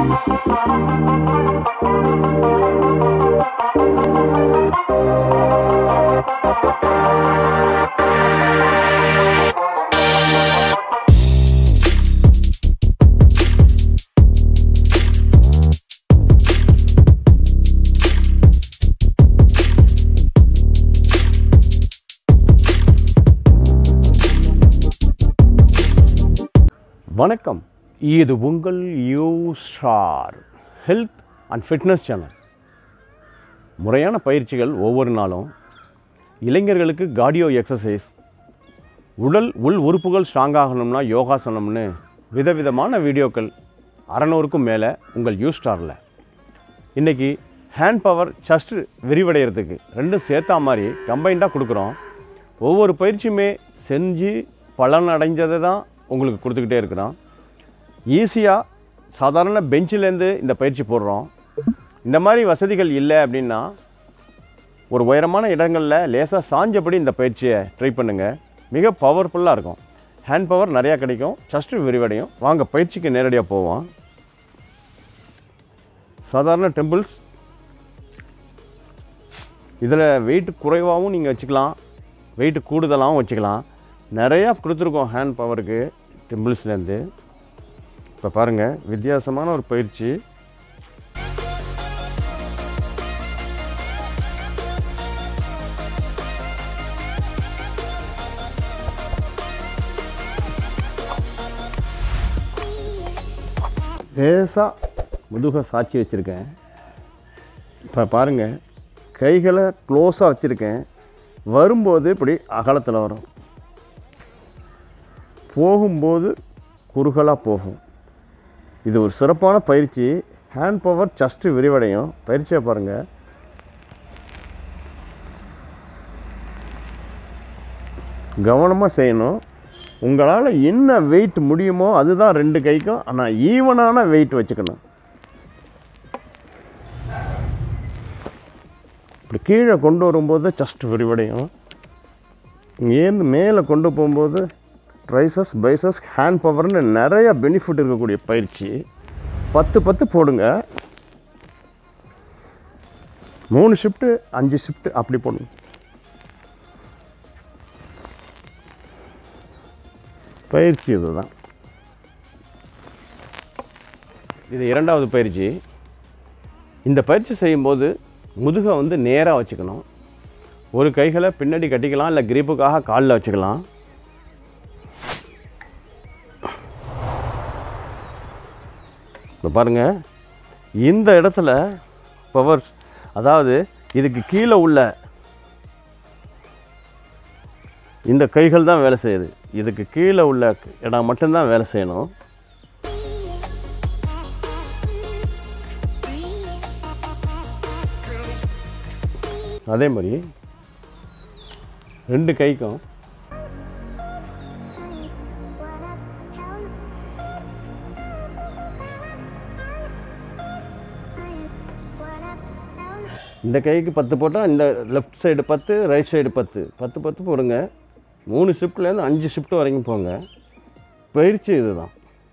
வணக்கம் இது உங்கள் U Star health and fitness channel முறையான பயிற்சிகள் ஒவ்வொரு நாளும் இளைஞர்களுக்கு கார்டியோ எக்ஸசைஸ் உடல் உள் உறுப்புகள் ஸ்ட்ராங் ஆகணும்னா யோகாசனம்னு விதவிதமான வீடியோக்கள் அறநூறுக்கும் மேலே உங்கள் யூ ஸ்டாரில் இன்றைக்கி ஹேண்ட் பவர் சஸ்ட் விரிவடைகிறதுக்கு ரெண்டும் சேர்த்தா மாதிரி கம்பைண்டாக கொடுக்குறோம் ஒவ்வொரு பயிற்சியுமே செஞ்சு பலன் அடைஞ்சதை தான் உங்களுக்கு கொடுத்துக்கிட்டே இருக்கிறோம் ஈஸியாக சாதாரண பெஞ்சிலேருந்து இந்த பயிற்சி போடுறோம் இந்த மாதிரி வசதிகள் இல்லை அப்படின்னா ஒரு உயரமான இடங்களில் லேசாக சாஞ்சபடி இந்த பயிற்சியை ட்ரை பண்ணுங்கள் மிக பவர்ஃபுல்லாக இருக்கும் ஹேண்ட் பவர் நிறையா கிடைக்கும் சஸ்ட் விரிவடையும் வாங்க பயிற்சிக்கு நேரடியாக போவோம் சாதாரண டெம்பிள்ஸ் இதில் வெயிட் குறைவாகவும் நீங்கள் வச்சுக்கலாம் வெயிட் கூடுதலாகவும் வச்சுக்கலாம் நிறையா கொடுத்துருக்கோம் ஹேண்ட் பவருக்கு டெம்பிள்ஸ்லேருந்து இப்போ பாருங்கள் வித்தியாசமான ஒரு பயிற்சி லேசாக முதுகை சாட்சி வச்சுருக்கேன் இப்போ பாருங்கள் கைகளை க்ளோஸாக வச்சுருக்கேன் வரும்போது இப்படி அகலத்தில் வரும் போகும்போது குறுகலாக போகும் இது ஒரு சிறப்பான பயிற்சி ஹேண்ட் பவர் சஸ்ட்டு விரிவடையும் பயிற்சியை பாருங்கள் கவனமாக செய்யணும் உங்களால் என்ன வெயிட் முடியுமோ அதுதான் ரெண்டு கைக்கும் ஆனால் ஈவனான வெயிட் வச்சுக்கணும் இப்படி கீழே கொண்டு வரும்போது சஸ்ட் விரிவடையும் இங்கேருந்து மேலே கொண்டு போகும்போது ட்ரைசஸ் பைசஸ் ஹேண்ட் பவர்னு நிறைய பெனிஃபிட் இருக்கக்கூடிய பயிற்சி பத்து பத்து போடுங்க மூணு ஷிஃப்ட்டு அஞ்சு ஷிஃப்ட்டு அப்படி போடுங்க பயிற்சி இதுதான் இது இரண்டாவது பயிற்சி இந்த பயிற்சி செய்யும்போது முதுகை வந்து நேராக வச்சுக்கணும் ஒரு கைகளை பின்னாடி கட்டிக்கலாம் இல்லை கிரிப்புக்காக காலில் வச்சுக்கலாம் இப்போ பாருங்கள் இந்த இடத்துல பவர் அதாவது இதுக்கு கீழே உள்ள இந்த கைகள் தான் வேலை செய்யுது இதுக்கு கீழே உள்ள இடம் மட்டும்தான் வேலை செய்யணும் அதே மாதிரி ரெண்டு கைக்கும் இந்த கைக்கு பத்து போட்டால் இந்த லெஃப்ட் சைடு பத்து ரைட் சைடு பத்து பத்து பத்து போடுங்க மூணு ஷிஃப்ட்லேருந்து அஞ்சு ஷிஃப்ட் வரைக்கும் போங்க பயிற்சி இதுதான்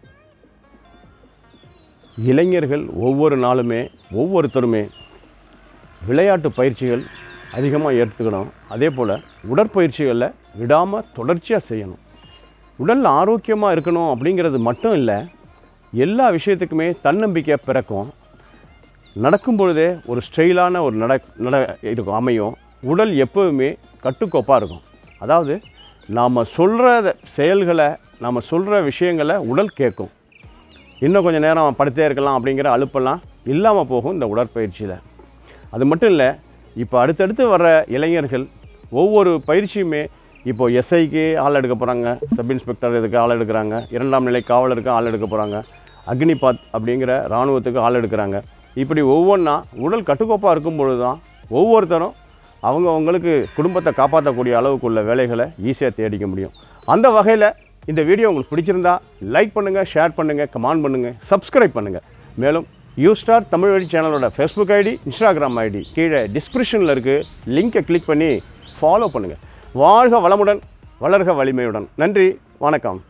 இளைஞர்கள் ஒவ்வொரு நாளுமே ஒவ்வொருத்தருமே விளையாட்டு பயிற்சிகள் அதிகமாக எடுத்துக்கணும் அதே போல் உடற்பயிற்சிகளில் விடாமல் தொடர்ச்சியாக செய்யணும் உடல் ஆரோக்கியமாக இருக்கணும் அப்படிங்கிறது மட்டும் இல்லை எல்லா விஷயத்துக்குமே தன்னம்பிக்கை பிறக்கும் நடக்கும் பொழுதே ஒரு ஸ்டைலான ஒரு நட நட இருக்கும் அமையும் உடல் எப்போவுமே கட்டுக்கோப்பாக இருக்கும் அதாவது நாம் சொல்கிற செயல்களை நாம் சொல்கிற விஷயங்களை உடல் கேட்கும் இன்னும் கொஞ்சம் நேரம் படுத்தே இருக்கலாம் அப்படிங்கிற அலுப்பெல்லாம் இல்லாமல் போகும் இந்த உடற்பயிற்சியில் அது மட்டும் இல்லை இப்போ அடுத்தடுத்து வர்ற இளைஞர்கள் ஒவ்வொரு பயிற்சியுமே இப்போது எஸ்ஐக்கு ஆள் எடுக்க போகிறாங்க சப் இன்ஸ்பெக்டர் இதுக்கு ஆள் எடுக்கிறாங்க இரண்டாம் நிலை காவலருக்கு ஆள் எடுக்க போகிறாங்க அக்னிபாத் அப்படிங்கிற இராணுவத்துக்கு ஆள் எடுக்கிறாங்க இப்படி ஒவ்வொன்றா உடல் கட்டுக்கோப்பாக இருக்கும் பொழுது தான் ஒவ்வொருத்தரும் அவங்க அவங்களுக்கு குடும்பத்தை காப்பாற்றக்கூடிய அளவுக்குள்ள வேலைகளை ஈஸியாக தேடிக்க முடியும் அந்த வகையில் இந்த வீடியோ உங்களுக்கு பிடிச்சிருந்தா லைக் பண்ணுங்கள் ஷேர் பண்ணுங்கள் கமெண்ட் பண்ணுங்கள் சப்ஸ்கிரைப் பண்ணுங்கள் மேலும் யூ ஸ்டார் தமிழ் வழி சேனலோட ஃபேஸ்புக் ஐடி இன்ஸ்டாகிராம் ஐடி கீழே டிஸ்கிரிப்ஷனில் இருக்குது லிங்கை கிளிக் பண்ணி ஃபாலோ பண்ணுங்கள் வாழ்க வளமுடன் வளர்க வலிமையுடன் நன்றி வணக்கம்